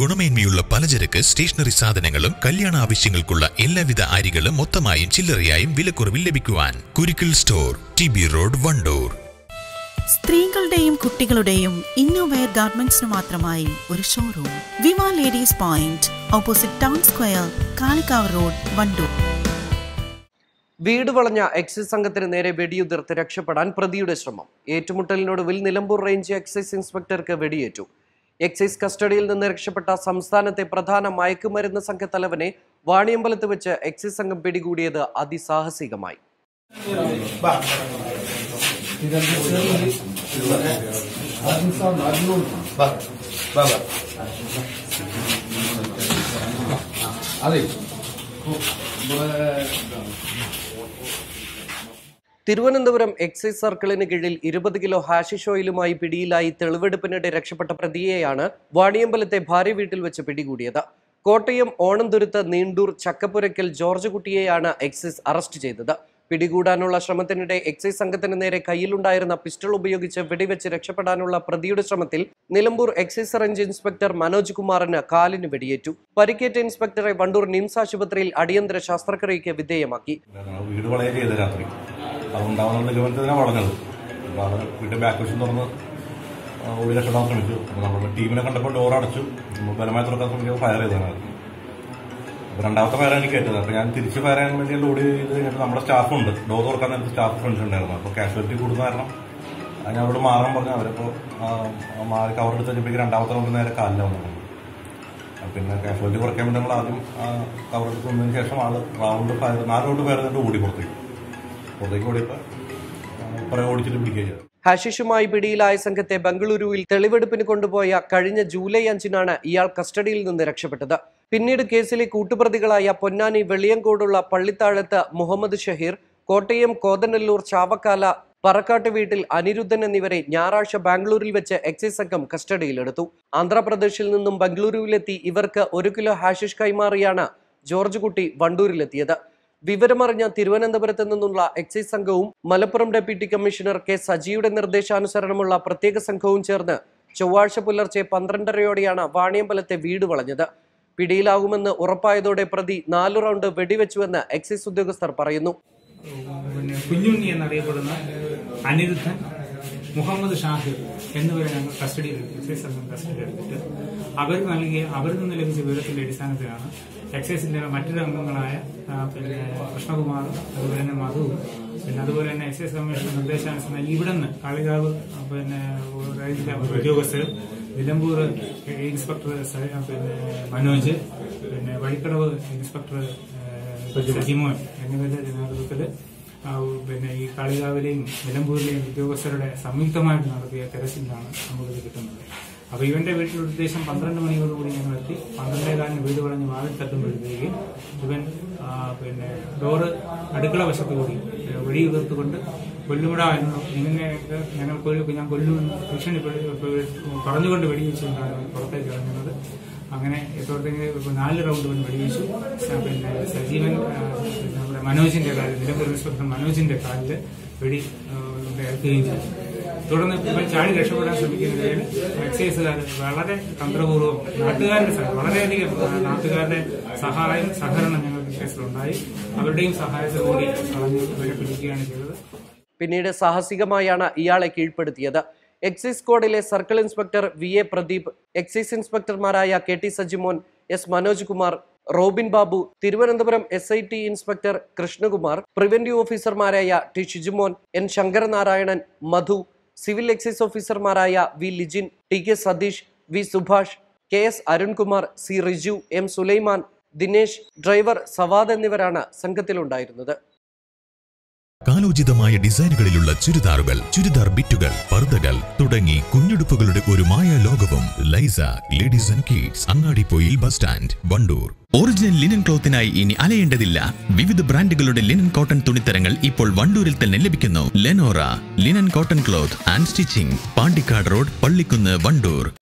ഗുണമേന്മയുള്ള പലചരക്ക് സ്റ്റേഷനറി സാധനങ്ങളും കല്യാണ ആവശ്യങ്ങൾക്കുള്ള എല്ലാവിധ അരികളും മൊത്തമായും ചില്ലറയായും വിലക്കുറവിൽ ലഭിക്കുവാൻ Kurikkal store T B road Wandoor സ്ത്രീകളുടെയും കുട്ടികളുടെയും ഇന്നോവെയർ ഗാർമെന്റ്സിന് മാത്രമായി ഒരു showroom Viva ladies point opposite town square Kalikavu road Wandoor വീട് വളഞ്ഞ എക്സൈസ് സംഘത്തിന് നേരെ വെടിയുതിർത്ത് രക്ഷപ്പെടാൻ പ്രതിയുടെ ശ്രമം ഏറ്റുമുട്ടലിനൊടുവിൽ നിലമ്പൂർ റേഞ്ച് എക്സൈസ് ഇൻസ്പെക്ടർക്ക് വെടിയേറ്റു എക്സൈസ് കസ്റ്റഡിയിൽ നിന്ന് രക്ഷപ്പെട്ട സംസ്ഥാനത്തെ പ്രധാന മയക്കുമരുന്ന് സംഘത്തലവനെ വാണിയമ്പലത്ത് വെച്ച് എക്സൈസ് സംഘം പിടികൂടിയത് അതിസാഹസികമായി തിരുവനന്തപുരം എക്സൈസ് സർക്കിളിന് കീഴിൽ ഇരുപത് കിലോ ഹാഷിഷ് ഓയിലുമായി പിടിയിലായി തെളിവെടുപ്പിനിടെ രക്ഷപ്പെട്ട പ്രതിയെയാണ് വാണിയമ്പലത്തെ ഭാര്യ വീട്ടിൽ വെച്ച് പിടികൂടിയത് കോട്ടയം ഓണംതുരുത്ത് നീണ്ടൂർ ചക്കപ്പുരയ്ക്കൽ ജോർജ് കുട്ടിയെയാണ് എക്സൈസ് അറസ്റ്റ് ചെയ്തത് പിടികൂടാനുള്ള ശ്രമത്തിനിടെ എക്സൈസ് സംഘത്തിന് നേരെ കയ്യിലുണ്ടായിരുന്ന പിസ്റ്റൾ ഉപയോഗിച്ച് വെടിവെച്ച് രക്ഷപ്പെടാനുള്ള പ്രതിയുടെ ശ്രമത്തിൽ Nilambur excise range inspector Manoj കുമാറിന് കാലിന് വെടിയേറ്റു പരിക്കേറ്റ ഇൻസ്പെക്ടറെ വണ്ടൂർ നിംസ് ആശുപത്രിയിൽ അടിയന്തര ശസ്ത്രക്രിയയ്ക്ക് വിധേയമാക്കി ഞങ്ങൾ വീട് വളരെ ചെയ്ത രാത്രി അതുണ്ടാവുന്ന നിഗമനത്തിനാണ് വളഞ്ഞത് അപ്പോൾ അത് വീട്ടിൽ ബാക്ക് വശം തുറന്ന് ആ, ഓടി രക്ഷപ്പെടാൻ ശ്രമിച്ചു അപ്പോൾ നമ്മുടെ ടീമിനെ കണ്ടപ്പോൾ ഡോർ അടച്ചു നമ്മൾ ബലമായി തുറക്കാൻ ശ്രമിച്ചപ്പോൾ ഫയർ ചെയ്തതാണ് അപ്പോൾ രണ്ടാമത്തെ ഫയറാണ് എനിക്ക് ഏറ്റത് അപ്പോൾ ഞാൻ തിരിച്ച് ഫയർ ചെയ്യാൻ വേണ്ടി ഓടി ചെയ്ത് കഴിഞ്ഞപ്പോൾ നമ്മുടെ സ്റ്റാഫുണ്ട് ഡോർ തുറക്കാൻ നേരത്തെ സ്റ്റാഫ് ഫ്രണ്ട്സ് ഉണ്ടായിരുന്നു അപ്പോൾ കാഷ്വാലിറ്റി കൂടുന്ന കാരണം ആ, ഞാൻ അവിടെ മാറാൻ പറഞ്ഞു അവരപ്പോൾ മാറി കവർ എടുത്ത് കഴിഞ്ഞപ്പോഴേക്ക് രണ്ടാമത്തെ റൗണ്ട് നേരെ കാലിൽ വന്നു പിന്നെ കാഷ്വാലിറ്റി കുറയ്ക്കാൻ വേണ്ടി നമ്മൾ ആദ്യം കവർ എടുത്ത് വന്നതിന് ശേഷം ആള് റൗണ്ട് ഫയർ നാല് റൗണ്ട് ഫയർ ചെയ്തിട്ട് ഓടി പുറത്തേക്ക് പുറത്തേക്ക് ഓടിയപ്പോൾ കുറെ ഓടിച്ചിട്ട് പിടിക്കുകയും ചെയ്തു ഹാഷിഷുമായി പിടിയിലായ സംഘത്തെ ബംഗളൂരുവിൽ തെളിവെടുപ്പിന് കൊണ്ടുപോയ കഴിഞ്ഞ ജൂലൈ അഞ്ചിനാണ് ഇയാൾ കസ്റ്റഡിയിൽ നിന്ന് രക്ഷപ്പെട്ടത് പിന്നീട് കേസിലെ കൂട്ടുപ്രതികളായ പൊന്നാനി വെളിയങ്കോടുള്ള പള്ളിത്താഴത്ത് മുഹമ്മദ് ഷഹീർ കോട്ടയം കോതനല്ലൂർ ചാവക്കാല പറക്കാട്ട് വീട്ടിൽ അനിരുദ്ധൻ എന്നിവരെ ഞായറാഴ്ച ബാംഗ്ലൂരിൽ വെച്ച് എക്സൈസ് സംഘം കസ്റ്റഡിയിലെടുത്തു ആന്ധ്രാപ്രദേശിൽ നിന്നും ബംഗളൂരുവിലെത്തി ഇവർക്ക് ഒരു കിലോ ഹാഷിഷ് കൈമാറിയാണ് ജോർജ് കുട്ടി വണ്ടൂരിലെത്തിയത് വിവരമറിഞ്ഞ തിരുവനന്തപുരത്ത് നിന്നുള്ള എക്സൈസ് സംഘവും മലപ്പുറം ഡെപ്യൂട്ടി കമ്മീഷണർ കെ സജിയുടെ നിർദ്ദേശാനുസരണമുള്ള പ്രത്യേക സംഘവും ചേർന്ന് ചൊവ്വാഴ്ച പുലർച്ചെ പന്ത്രണ്ടരയോടെയാണ് വാണിയമ്പലത്തെ വീട് വളഞ്ഞത് പിടിയിലാകുമെന്ന് ഉറപ്പായതോടെ പ്രതി നാലു റൗണ്ട് വെടിവെച്ചുവെന്ന് എക്സൈസ് ഉദ്യോഗസ്ഥർ പറയുന്നു പിന്നെ കുഞ്ഞുണ്ണി എന്നറിയപ്പെടുന്ന അനിരുദ്ധൻ മുഹമ്മദ് ഷാഹിർ എന്നിവരെ ഞങ്ങൾ കസ്റ്റഡിയിൽ എക്സൈസ് സംഘം കസ്റ്റഡിയിൽ എടുത്തിട്ട് അവർ നൽകിയ അവരിൽ നിന്ന് ലഭിച്ച വിവരത്തിന്റെ അടിസ്ഥാനത്തിലാണ് എക്സൈസിന്റെ മറ്റൊരു അംഗങ്ങളായ ആ, പിന്നെ കൃഷ്ണകുമാർ അതുപോലെ തന്നെ മധു പിന്നെ അതുപോലെ തന്നെ എക്സൈസ് കമ്മീഷൻ നിർദ്ദേശാനുസരണം ഇവിടെ നിന്ന് കാളികാവ് ആ, പിന്നെ റേഞ്ചിലെ ഉദ്യോഗസ്ഥരും നിലമ്പൂർ ഇൻസ്പെക്ടർ സ- പിന്നെ മനോജ് പിന്നെ വഴിക്കടവ് ഇൻസ്പെക്ടർ ഏഹ്, സജിമോൻ എന്നിവരുടെ നേതൃത്വത്തിൽ ആ, പിന്നെ ഈ കാളികാവിലെയും നിലമ്പൂരിലെയും ഉദ്യോഗസ്ഥരുടെ സംയുക്തമായിട്ട് നടത്തിയ തെരച്ചിലാണ് നമുക്കിത് കിട്ടുന്നത് അപ്പൊ ഇവന്റെ വീട്ടിൽ ഉദ്ദേശം പന്ത്രണ്ട് മണിയോടുകൂടി ഞങ്ങൾ എത്തി പന്ത്രണ്ടേകാലിന് വീട് വളഞ്ഞ് വാതിൽ തട്ടുമ്പോഴത്തേക്ക് ഇവൻ ആ, പിന്നെ ഡോറ് അടുക്കള വശത്ത് കൂടി ഏഹ്, വെടി ഉതിർത്തുകൊണ്ട് കൊല്ലുമുട എന്ന് ഇങ്ങനെയൊക്കെ ഞങ്ങൾ കൊല്ലു ഞാൻ കൊല്ലുമെന്ന് ഭീഷണി പറഞ്ഞുകൊണ്ട് വെടിവെച്ചുകൊണ്ടാണ് അവൻ പുറത്തേക്ക് ഇറങ്ങുന്നത് അങ്ങനെ ഇപ്പോഴത്തേക്ക് ഇപ്പൊ നാല് റൗണ്ട് വന്ന് വെടിവെച്ചു സ- പിന്നെ സജീവൻ ആ, പിന്നെ നമ്മുടെ മനോജിന്റെ കാലിൽ നിലമ്പൂർ ഇൻസ്പെക്ടർ മനോജിന്റെ കാലിൽ വെടി ആ, ഇറക്കുകയും ചെയ്തു തുടർന്ന് ഇവൻ ചാടി രക്ഷപ്പെടാൻ ശ്രമിക്കുന്നതിൽ എക്സൈസുകാർ വളരെ തന്ത്രപൂർവ്വം നാട്ടുകാരുടെ സഹ- വളരെയധികം ആ, നാട്ടുകാരുടെ സഹായം സഹകരണം ഞങ്ങൾക്ക് കേസിലുണ്ടായി അവരുടെയും സഹായത്തോടുകൂടി കളഞ്ഞ് ഇവരെ പിടിക്കുകയാണ് ചെയ്തത് പിന്നീട് സാഹസികമായാണ് ഇയാളെ കീഴ്പ്പെടുത്തിയത് എക്സൈസ് സ്ക്വാഡിലെ circle inspector V A Pradeep excise ഇൻസ്പെക്ടർമാരായ K T Sajimon S Manoj Kumar Robin Babu Thiruvananthapuram S I T inspector Krishnakumar preventive ഓഫീസർമാരായ T Shijumon N Sankaranarayanan Madhu civil excise ഓഫീസർമാരായ V Lijin T K Satheesh V Subhash K S Arunkumar C Riju M Sulaiman Dinesh driver Savad എന്നിവരാണ് സംഘത്തിലുണ്ടായിരുന്നത് കാലോചിതമായ ഡിസൈനുകളിലുള്ള ചുരിദാറുകൾ ചുരിദാർ ബിറ്റുകൾ പർദ്ദകൾ തുടങ്ങി കുഞ്ഞുടുപ്പുകളുടെ ഒരു മായ ലോകവും Laisa ladies and kids Angadipoyil bus stand Wandoor original linen ക്ലോത്തിനായി ഇനി അലയേണ്ടതില്ല വിവിധ ബ്രാൻഡുകളുടെ ലിനൻ കോട്ടൺ തുണിത്തരങ്ങൾ ഇപ്പോൾ വണ്ടൂരിൽ തന്നെ ലഭിക്കുന്നു Lenora linen cotton cloth and stitching Pandikkad road Pallikkunnu Wandoor